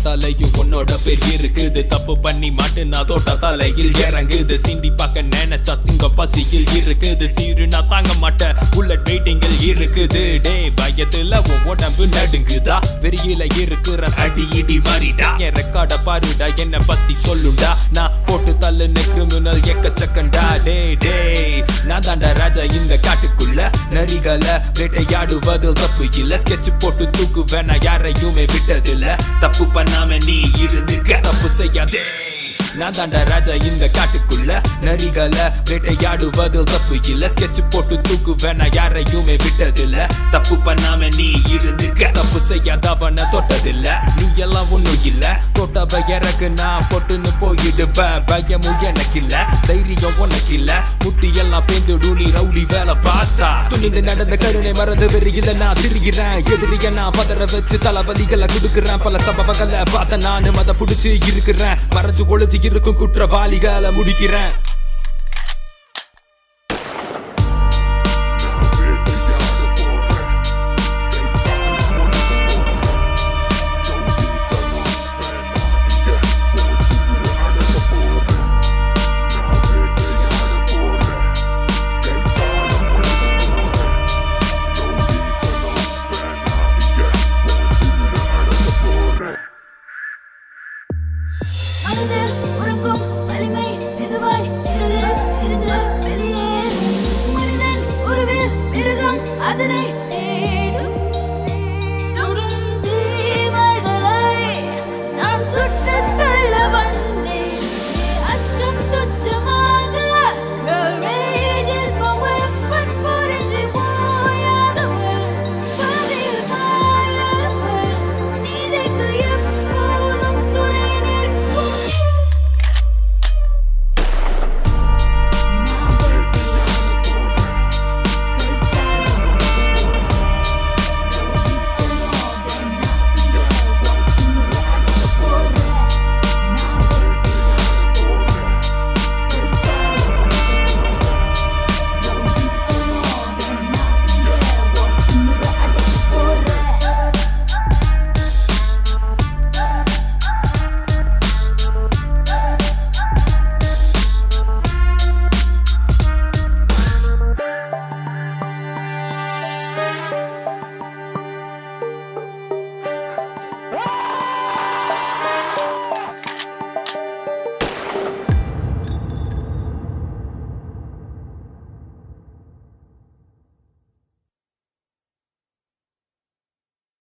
பார்த்தாலையும் உன்னோட பேர் இருக்குது தப்பு பண்ணி மாட்டுனா தோட்ட தலையில் இறங்குது சிண்டி பார்க்க நினைச்சா சிங்க பசியில் இருக்குது சீரு நான் தாங்க மாட்டேன் புல்லட் வெயிட்டிங்கில் இருக்குது டே பயத்துல உன் உடம்பு நடுங்குதா வெறியில இருக்கிற அடி இடி மாறிடா என் ரெக்கார்ட பாருடா என்ன பத்தி சொல்லுடா நான் போட்டு தள்ளுன கிரிமினல் எக்கச்சக்கண்டா டே டே நான் தாண்டா ராஜா இந்த காட்டுக்குள்ள நரிகளை வேட்டையாடுவதில் தப்பு இல்ல ஸ்கெட்ச் போட்டு தூக்கு வேணா யாரையுமே விட்டதில்ல தப்பு பண்ணாம நீ இருந்துக்க தப்பு செய்யாதே நான் தாண்டா ராஜா இந்த காட்டுக்குள்ள நரிகளை வேட்டையாடுவதில் தப்பு இல்ல ஸ்கெட்ச் போட்டு தூக்கு வேணா யாரையுமே விட்டதில்ல தப்பு பண்ணாம நீ இருந்துக்க தப்பு செய்யாதவன தொட்டதில்ல நீ எல்லாம் ஒண்ணும் இல்ல தொட்டவ இறக்கு நான் பொட்டுன்னு போயிடுவேன் பயமும் எனக்கு இல்ல தைரியம் உனக்கு இல்ல முட்டி எல்லாம் பேந்து டூலி ரவுடி வேலை பார்த்தா துணிந்து நடந்த கருணை மறந்து வெறியில நான் திரிகிறேன் எதிரிய நான் பதற வச்சு தளபதிகளை கொடுக்குறேன் பல சம்பவங்களை பார்த்த நானு மத புடிச்சு இருக்கிறேன் மறைச்சு ஒளிச்சு இருக்கும் குற்றவாளிகளை முடிக்கிறேன்